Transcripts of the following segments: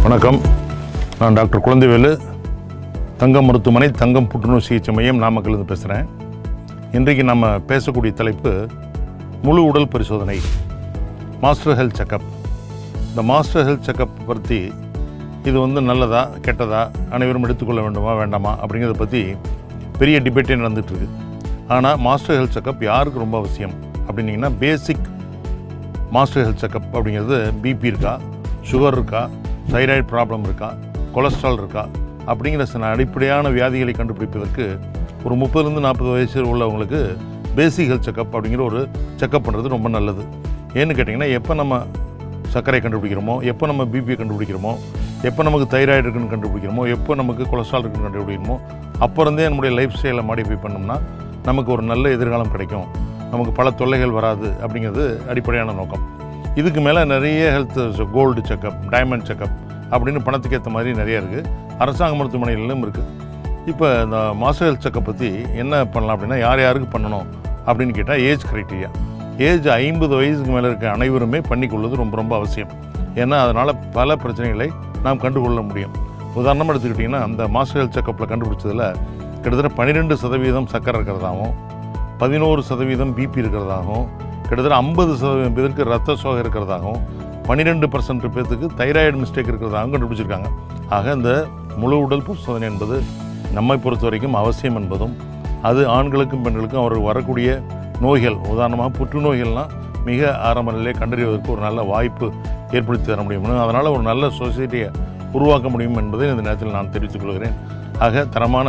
வணக்கம் நான் டாக்டர் குழந்தைவேலு தங்கம் மருத்துவமனை தங்கம் புற்றுநோய் சிகிச்சை மையம் நாமக்கல்லிருந்து பேசுகிறேன் இன்றைக்கு நம்ம பேசக்கூடிய தலைப்பு முழு உடல் பரிசோதனை மாஸ்டர் ஹெல்த் செக்கப் இந்த மாஸ்டர் ஹெல்த் செக்கப் பற்றி இது வந்து நல்லதா கெட்டதா அனைவரும் எடுத்துக்கொள்ள வேண்டுமா வேண்டாமா அப்படிங்கிறத பற்றி பெரிய டிபேட்டே நடந்துட்டு இருக்கு ஆனால் மாஸ்டர் ஹெல்த் செக்கப் யாருக்கு ரொம்ப அவசியம் அப்படின்னீங்கன்னா பேசிக் மாஸ்டர் ஹெல்த் செக்கப் அப்படிங்கிறது பிபி இருக்கா சுகர் இருக்கா தைராய்டு ப்ராப்ளம் இருக்கா கொலஸ்ட்ரால் இருக்கா அப்படிங்கிற சில அடிப்படையான வியாதிகளை கண்டுபிடிப்பதற்கு ஒரு முப்பதுலேருந்து நாற்பது வயசு உள்ளவங்களுக்கு பேசிக் ஹெல்த் செக்கப் அப்படிங்கிற ஒரு செக்கப் பண்ணுறது ரொம்ப நல்லது ஏன்னு கேட்டிங்கன்னா எப்போ நம்ம சர்க்கரை கண்டுபிடிக்கிறோமோ எப்போ நம்ம பிபியை கண்டுபிடிக்கிறோமோ எப்போ நமக்கு தைராய்டு இருக்குன்னு கண்டுபிடிக்கிறோமோ எப்போ நமக்கு கொலஸ்ட்ரால் இருக்குன்னு கண்டுபிடிக்கிறோமோ அப்போ இருந்தே நம்முடைய லைஃப் ஸ்டைலை மாடிஃபை பண்ணோம்னா நமக்கு ஒரு நல்ல எதிர்காலம் கிடைக்கும் நமக்கு பல தொல்லைகள் வராது அப்படிங்கிறது அடிப்படையான நோக்கம் இதுக்கு மேலே நிறைய health gold checkup diamond checkup அப்படின்னு பணத்துக்கு ஏற்ற மாதிரி நிறைய இருக்குது அரசாங்க மருத்துவமனைகளிலும் இருக்குது இப்போ இந்த மாஸ்டர் ஹெல்த் செக்கப் பற்றி என்ன பண்ணலாம் அப்படின்னா யார் யாருக்கு பண்ணணும் அப்படின்னு கேட்டால் ஏஜ் க்ரைட்டீரியா ஏஜ் ஐம்பது வயசுக்கு மேலே இருக்க அனைவருமே பண்ணிக்கொள்வது ரொம்ப ரொம்ப அவசியம் ஏன்னா அதனால் பல பிரச்சனைகளை நாம் கண்டுகொள்ள முடியும் உதாரணமாக எடுத்துக்கிட்டிங்கன்னா அந்த மாஸ்டர் ஹெல்த் செக்கப்பில் கண்டுபிடிச்சதில் கிட்டத்தட்ட பன்னிரெண்டு சதவீதம் சக்கரை இருக்கிறதாகவும் பதினோரு சதவீதம் பிபி இருக்கிறதாகவும் கிட்டத்தட்ட ஐம்பது சதவீதம் பேருக்கு ரத்த சோகை இருக்கிறதாகவும் பன்னிரெண்டு பர்சன்ட் பேர்த்துக்கு தைராய்டு மிஸ்டேக் இருக்கிறதாகவும் கண்டுபிடிச்சிருக்காங்க ஆக இந்த முழு உடல் பரிசோதனை என்பது நம்மை பொறுத்த வரைக்கும் அவசியம் என்பதும் அது ஆண்களுக்கும் பெண்களுக்கும் அவர்கள் வரக்கூடிய நோய்கள் உதாரணமாக புற்றுநோய்கள்லாம் மிக ஆரம்ப நிலையை கண்டறிவதற்கு ஒரு நல்ல வாய்ப்பு ஏற்படுத்தி தர முடியும் அதனால் ஒரு நல்ல சொசைட்டியை உருவாக்க முடியும் என்பதை இந்த நேரத்தில் நான் தெரிவித்துக் கொள்கிறேன் ஆக தரமான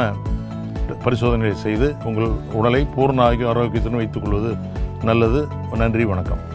பரிசோதனைகளை செய்து உங்கள் உடலை பூர்ண ஆரோக்கிய ஆரோக்கியத்துடன் வைத்துக் கொள்வது நல்லது நன்றி வணக்கம்